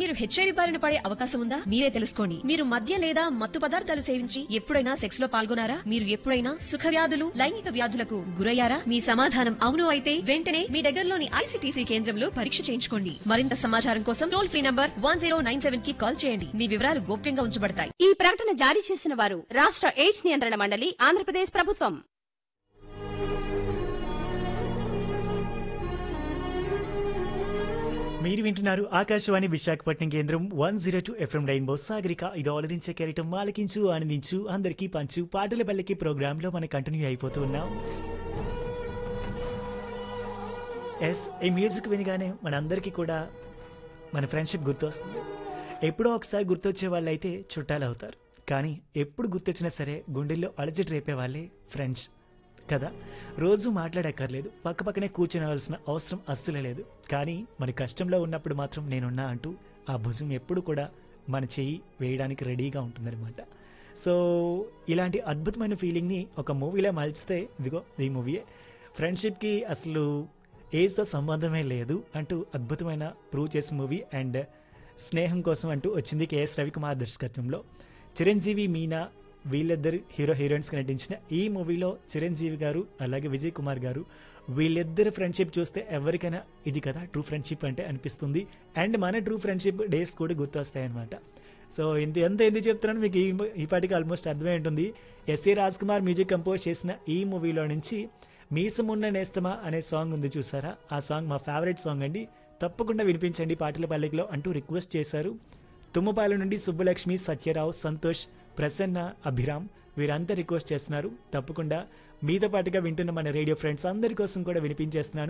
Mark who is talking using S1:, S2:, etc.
S1: మీరు హెచ్ఐవి బారిన పడే అవకాశం ఉందా మీరే తెలుసుకోండి మీరు మద్య లేదా మత్తు పదార్థాలు సేవించి ఎప్పుడైనా సెక్స్ లో పాల్గొనారా మీరు ఎప్పుడైనా సుఖ వ్యాధులు లైంగిక వ్యాధులకు గురయ్యారా మీ సమాధానం అవును అయితే వెంటనే మీ దగ్గరలోని ఐసిటీసీ కేంద్రంలో పరీక్ష చేయించుకోండి మరింత సమాచారం కోసం టోల్ ఫ్రీ నంబర్ వన్ కి కాల్ చేయండి మీ వివరాలు గోప్యంగా ఉంచబడతాయి
S2: ఈ ప్రకటన జారీ చేసిన వారు రాష్ట్ర ఎయిడ్స్ నియంత్రణ మండలి ఆంధ్రప్రదేశ్ ప్రభుత్వం
S3: మీరు వింటున్నారు ఆకాశవాణి విశాఖపట్నం కేంద్రం one zero two FM rainbow Sagarika ఇది ఆలరించే కెరటం మాలకించు ఆనందించు అందరికీ పంచు పాటల పల్లకి ప్రోగ్రామ్ లో మనం కంటిన్యూ అయిపోతూ ఉన్నాం ఎస్ ఈ మ్యూజిక్ వినగానే మనందరికీ కూడా మన ఫ్రెండ్షిప్ గుర్తొస్తుంది ఎప్పుడో ఒకసారి గుర్తొచ్చే వాళ్ళు అయితే చుట్టాలు అవుతారు కానీ ఎప్పుడు గుర్తొచ్చినా సరే గుండెల్లో అలజడి రేపే వాళ్ళే ఫ్రెండ్స్ కదా రోజు మాట్లాడక్కర్లేదు పక్క పక్కనే కూర్చోవలసిన అవసరం అస్సలే లేదు కానీ మన కష్టంలో ఉన్నప్పుడు మాత్రం నేనున్నా అంటూ ఆ భుజం ఎప్పుడు కూడా మన చెయ్యి వేయడానికి రెడీగా ఉంటుందన్నమాట సో ఇలాంటి అద్భుతమైన ఫీలింగ్ని ఒక మూవీలో మలిస్తే ఇదిగో ఈ మూవీయే ఫ్రెండ్షిప్కి అసలు ఏజ్తో సంబంధమే లేదు అంటూ అద్భుతమైన ప్రూవ్ చేసిన మూవీ అండ్ స్నేహం కోసం అంటూ వచ్చింది కేఎస్ రవికుమార్ దర్శకత్వంలో చిరంజీవి మీనా వీళ్ళిద్దరు హీరో హీరోయిన్స్కి నటించిన ఈ మూవీలో చిరంజీవి గారు అలాగే విజయ్ కుమార్ గారు వీళ్ళిద్దరు ఫ్రెండ్షిప్ చూస్తే ఎవరికైనా ఇది కదా ట్రూ ఫ్రెండ్షిప్ అంటే అనిపిస్తుంది అండ్ మన ట్రూ ఫ్రెండ్షిప్ డేస్ కూడా గుర్తొస్తాయి అనమాట సో ఇంత ఎంత ఎందుకు చెప్తున్నాను మీకు ఈ ఈ పాటికి ఆల్మోస్ట్ అర్థమై ఉంటుంది S A Raj Kumar music compose చేసిన ఈ మూవీలో నుంచి మీసమున్న నేస్తమా అనే సాంగ్ ఉంది చూసారా ఆ సాంగ్ మా ఫేవరెట్ సాంగ్ అండి తప్పకుండా వినిపించండి పాటల పల్లెకిలో అంటూ రిక్వెస్ట్ చేశారు తుమ్మపాల నుండి సుబ్బలక్ష్మి సత్యరావు సంతోష్ ప్రసన్న అభిరామ్ వీరంతా రిక్వెస్ట్ చేస్తున్నారు తప్పకుండా మీతో పాటుగా వింటున్న మన రేడియో ఫ్రెండ్స్ అందరి కోసం కూడా వినిపించేస్తున్నాను